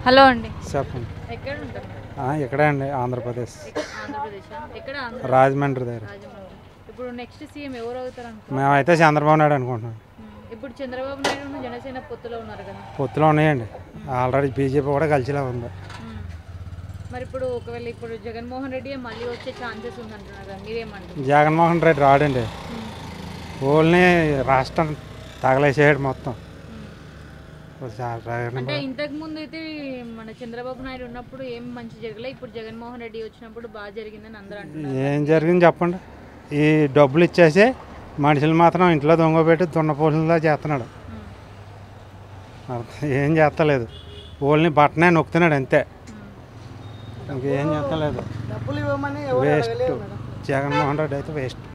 Hello అండి చెప్పండి ఎక్కడ ఉంటారు ఆ, ఇక్కడే అండి ఆంధ్రప్రదేశ్ ఆంధ్రప్రదేశ్ ఎక్కడ ఆంధ్ర రాజమండ్రి దగ్గర రాజమండ్రి ఇప్పుడు నెక్స్ట్ సీఎం ఎవరు అవుతారు అనుకో మేమైతే చంద్రబాబు నాయుడు అనుకుంటున్నాం ఇప్పుడు చంద్రబాబు నాయుడు జనసేన పొత్తులో ఉన్నారు కదా పొత్తులో ఉన్నాయండి ఆల్రెడీ బీజేపీ కూడా కలిసిలా ఉంది మ్మ్. మరి ఇప్పుడు ఒకవేళ ఇప్పుడు జగన్మోహన్ రెడ్డి మళ్ళీ వచ్చే ఛాన్సెస్ ఉందంటున్నారు కదా మీరేమంటారు జగన్మోహన్ రెడ్డి రాడండి మ్మ్. ఓన్లీ రాష్ట్రం తగలేసేయడు మొత్తం మ్మ్. జగన్ అంటే ఇంతకు ముందు అయితే మన చంద్రబాబు నాయుడు ఉన్నప్పుడు ఏం మంచి జరగలే ఇప్పుడు జగన్మోహన్ రెడ్డి వచ్చినప్పుడు బాగా జరిగిందని అందరూ అంటున్నారు ఏం జరిగింది చెప్పండి ఈ డబ్బులు ఇచ్చేసి మనుషులు మాత్రం ఇంట్లో దొంగ పెట్టి దున్నపోతులా చేస్తున్నాడు మ్మ్. అర్థం- ఏం చేస్తలేదు ఓన్లీ బట్టనే నొక్కుతున్నాడు అంతే మ్మ్. ఇంకేం చేస్తలేదు డబ్బులు ఇవ్వమని వేస్ట్ జగన్మోహన్ రెడ్డి అయితే వేస్ట్